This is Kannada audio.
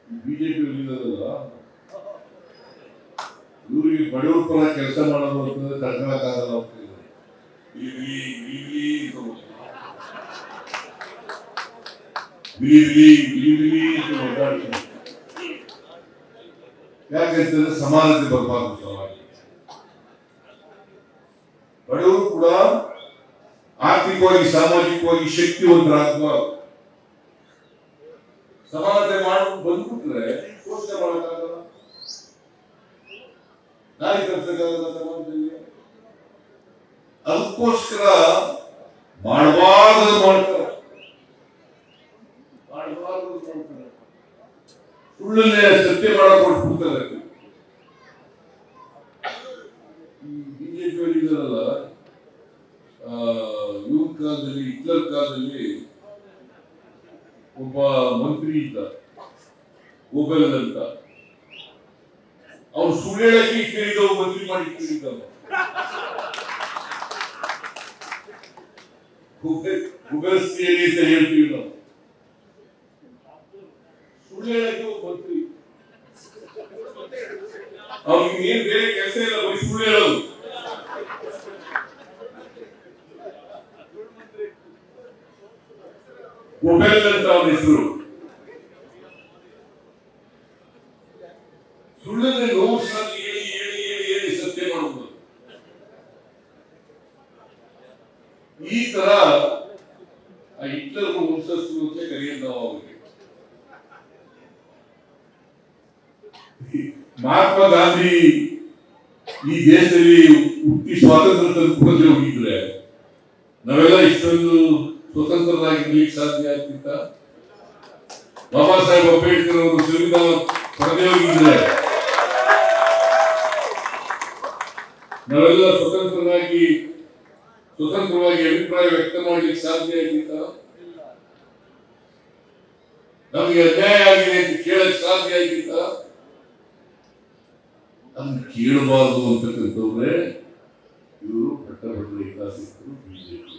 ಬಿಜೆಪಿ ಇರೋದಲ್ಲ ಇವರಿಗೆ ಬಡವ್ರ ಪರ ಕೆಲಸ ಮಾಡೋದು ಅಂತಂದ್ರೆ ತಡ್ಕೊಳಕ್ಕಾಗಲ್ಲ ಹೋಗ್ತಿದ್ದಾರೆ ಬಿಲಿ ಬಿಲಿ ಬಿಲಿ ಅಂತ ಹೋಗ್ತಾರೆ. ಬಿಲಿ ಬಿಲಿ ಬಿಲಿ ಬಿಲಿ ಅಂತ ಒದ್ದಾಡ್ತಾರೆ ಯಾಕಂತಂದ್ರೆ ಸಮಾನತೆ ಬರಬಾರ್ದು ಸಮಾಜ ಬಡವರು ಕೂಡ ಆರ್ಥಿಕವಾಗಿ ಸಾಮಾಜಿಕವಾಗಿ ಶಕ್ತಿವಂತರಾಗಬಾರ್ದು ಸಮಾನತೆ ಮಾಡಿ ಬಂದ್ಬಿಟ್ರೆ ಶೋಷಣೆ ಮಾಡಕ್ಕಾಗಲ್ಲ ನಾಯಿ ಕಲ್ಸಕ್ಕಾಗಲ್ಲ ಸಮಾಜದಲ್ಲಿ ಅದಕ್ಕೋಸ್ಕರ ಮಾಡಬಾರ್ದು ಮಾಡ್ತಾರೆ ಮಾಡಬಾರ್ದು ಮಾಡ್ತಾರೆ ಸುಳ್ಳನ್ನೇ ಸತ್ಯ ಮಾಡಕ್ ಕೊಟ್ಬಿಡ್ತಾರೆ ಈ ಬಿಜೆಪಿ ಇದಾರಲ್ಲ ಇವ್ರ ಕಾಲದಲ್ಲಿ ಹಿಟ್ಲರ್ ಕಾಲದಲ್ಲಿ ಒಬ್ಬ ಮಂತ್ರಿ ಇದ್ದ ಗೋಬೆಲ್ ಅಂತ ಅವ್ನು ಸುಳ್ಳು ಹೇಳಕ್ಕೆ ಕೇಳಿದವ ಮಂತ್ರಿ ಮಾಡಿ ಕೇಳಿದ್ದವ ಗುಗಲ್ ಸೇರಿ ಅಂತ ಹೇಳ್ತೀವಿ ನಾವು ಸುಳ್ಳು ಹೇಳಕ್ಕೆ ಒಬ್ಬ ಮಂತ್ರಿ ಅವ್ನಿಗೆ ಏನ್ ಬೇರೆ ಕೆಲಸ ಇಲ್ಲ ಬರೀ ಸುಳ್ಳು ಹೇಳೋದು ಮೊಬೈಲ್ ಅಂತ ಅವನ ಹೆಸರು ಸುಳ್ಳನೆ ನೋಟ್ಸ್ನಲ್ಲಿ ಹೇಳಿ ಹೇಳಿ ಹೇಳಿ ಹೇಳಿ ಸತ್ಯ ಮಾಡುವುದು ಈ ತರ ಆ ಹಿಟ್ಲರ್ ವಂಶಸ್ಥರು ಅಂತ ಕರೆಯೋದು ನಾವು ಅವರಿಗೆ ಮಹಾತ್ಮ ಗಾಂಧಿ ಈ ದೇಶದಲ್ಲಿ ಹುಟ್ಟಿ ಸ್ವಾತಂತ್ರ್ಯ ತಂದುಕೊಡದೆ ಹೋಗಿದ್ರೆ ನಾವೆಲ್ಲ ಇಷ್ಟೊಂದು ಸ್ವತಂತ್ರರಾಗಿರ್ಲಿಕ್ಕೆ ಸಾಧ್ಯ ಆಗ್ತಿತ್ತ ಬಾಬಾ ಸಾಹೇಬ್ ಅಂಬೇಡ್ಕರ್ ಅವರು ಸಂವಿಧಾನ ಪಡೆದೇ ಹೋಗಿದ್ರೆ ನಾವೆಲ್ಲ ಸ್ವತಂತ್ರರಾಗಿ ಸ್ವತಂತ್ರವಾಗಿ ಅಭಿಪ್ರಾಯ ವ್ಯಕ್ತ ಮಾಡ್ಲಿಕ್ಕೆ ಸಾಧ್ಯ ಆಗಿತ್ತ ನಮಗೆ ಅನ್ಯಾಯ ಆಗಿದೆ ಅಂತ ಕೇಳಕ್ ಸಾಧ್ಯ ಆಗಿತ್ತ ಅದನ್ನ ಕೇಳಬಾರದು ಅಂತಕ್ಕಂಥವ್ರೆ ಇವರು ಪಟ್ಟಭದ್ರ ಇತಿಹಾಸಕರು ಬಿಜೆಪಿ